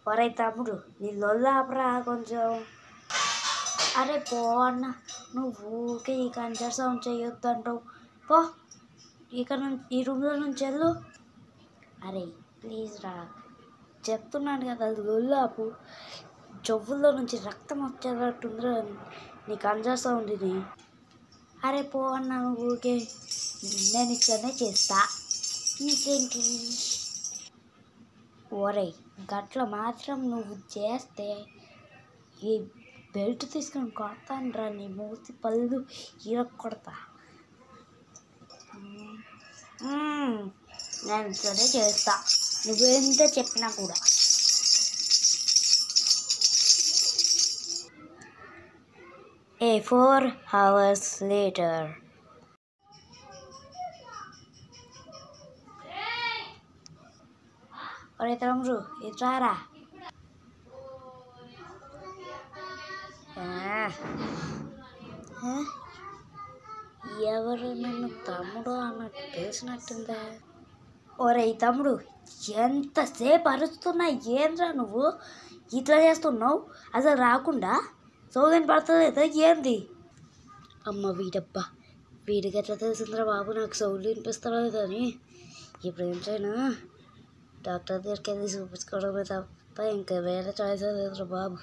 ఒరే తమ్ముడు నీ లొల్లాపరా కొంచెం అరే పో అన్న నువ్వు ఊరికే ఈ కంచర్ సౌండ్ చేయొద్దు అంటావు పో ఇక్కడ నుంచి ఈ రూమ్లో నుంచి వెళ్ళు అరే ప్లీజ్ రా చెప్తున్నాను కదా లొల్లాపు జవ్వుల్లో నుంచి రక్తం వచ్చేటట్టుందిరా నీ కంచర్ సౌండ్ ఇది అరే పో అన్న నువ్వు ఊరికే నేను ఇట్లనే చేస్తా నీకేంటి ఓరై గట్ల మాత్రం నువ్వు చేస్తే ఈ బెల్ట్ తీసుకొని కొడతాను రా నీ మూతి పళ్ళు ఇరక్ కొడతా మ్మ్. నేను ఇట్లనే చేస్తా నువ్వెంత చెప్పినా కూడా ఏ ఫోర్ అవర్స్ లేటర్ ఒరే తమ్ముడు ఇట్రారా ఆ. ఆ? ఎవరు నన్ను తమ్ముడు అన్నట్టు తెలిసినట్టుందా ఒరే తమ్ముడు ఎంతసేపు అరుస్తున్నా ఏంద్రా నువ్వు ఇట్లా చేస్తున్నావు అసలు రాకుండా సోదని పడుతుంది ఏంది అమ్మ వీడబ్బా వీడికి ఎట్లా తెలిసిందిరా బాబు నాకు సౌండ్ వినిపిస్తలేదు కానీ ఇప్పుడు ఏంటైనా డాక్టర్ దగ్గరికి వెళ్ళి చూపించుకోవడమే తప్ప ఇంకా వేరే చాయిస్ లేదురా బాబు